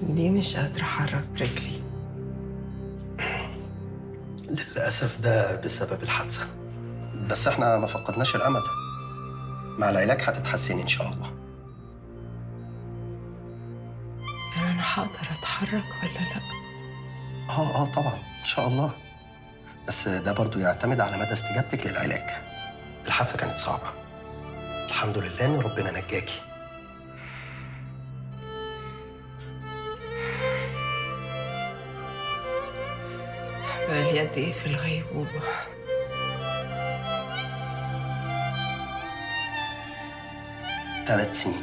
ليه مش قادرة أحرك رجلي للأسف ده بسبب الحادثة بس احنا ما فقدناش الأمل مع العلاج هتتحسني إن شاء الله يعني أنا هقدر أتحرك ولا لأ اه اه طبعا إن شاء الله بس ده برضو يعتمد على مدى استجابتك للعلاج الحادثة كانت صعبة الحمد لله إن ربنا نجاكي بقالي قد إيه في الغيبوبة ثلاث سنين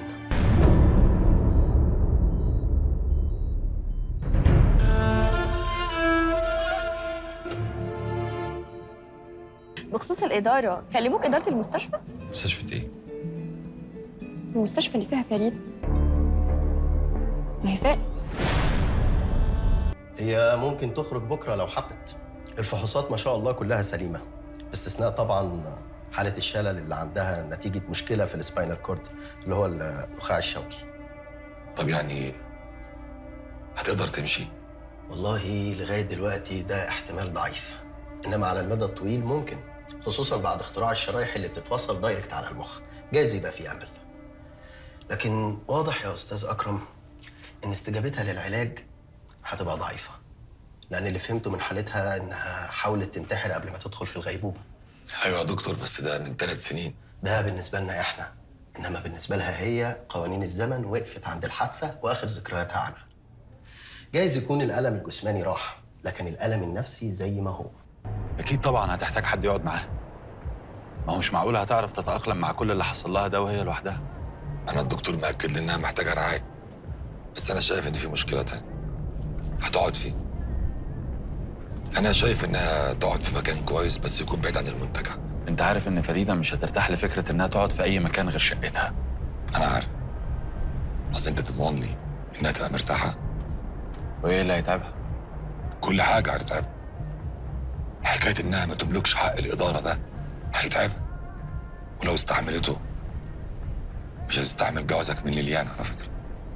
بخصوص الإدارة كلموك إدارة المستشفى؟ مستشفى ايه؟ المستشفى اللي فيها فريد ما هي فاق هي ممكن تخرج بكرة لو حبت الفحوصات ما شاء الله كلها سليمة باستثناء طبعا حالة الشلل اللي عندها نتيجة مشكلة في السباينال كورد اللي هو النخاع الشوكي طب يعني هتقدر تمشي؟ والله لغاية دلوقتي ده احتمال ضعيف إنما على المدى الطويل ممكن خصوصا بعد اختراع الشرايح اللي بتتوصل دايركت على المخ جايز يبقى في أمل لكن واضح يا أستاذ أكرم إن استجابتها للعلاج هتبقى ضعيفة لأن اللي فهمته من حالتها إنها حاولت تنتحر قبل ما تدخل في الغيبوبة ايوه يا دكتور بس ده من ثلاث سنين ده بالنسبة لنا إحنا إنما بالنسبة لها هي قوانين الزمن وقفت عند الحادثة وآخر ذكرياتها عنها جايز يكون الألم الجسماني راح لكن الألم النفسي زي ما هو اكيد طبعا هتحتاج حد يقعد معاها ما هو مش معقول هتعرف تتاقلم مع كل اللي حصل لها ده وهي لوحدها انا الدكتور مأكد لي انها محتاجه رعايه بس انا شايف ان في مشكله تانية هتقعد فين انا شايف انها تقعد في مكان كويس بس يكون بعيد عن المنتجع انت عارف ان فريده مش هترتاح لفكره انها تقعد في اي مكان غير شقتها انا عارف بس انت تضمن لي انها تبقى مرتاحه وايه اللي هيتعبها كل حاجه هتتعب حكايه انها ما تملكش حق الاداره ده هيتعبها ولو استحملته مش هتستحمل جوازك من ليليان على فكره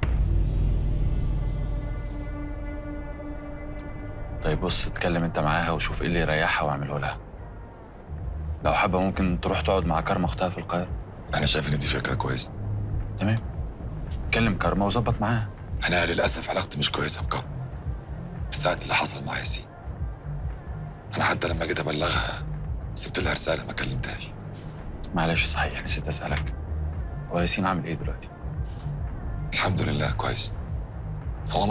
طيب بص اتكلم انت معاها وشوف ايه اللي يريحها واعمله لها لو حابه ممكن تروح تقعد مع كارما اختها في القاهره انا شايف ان دي فكره كويسه تمام كلم كارما وظبط معاها انا للاسف علاقتي مش كويسه بكار في ساعه اللي حصل مع ياسين انا حتى لما جيت ابلغها سبت لها رساله ما كلمتهاش معلش صحيح نسيت اسالك هو ياسين عامل ايه دلوقتي الحمد لله كويس هو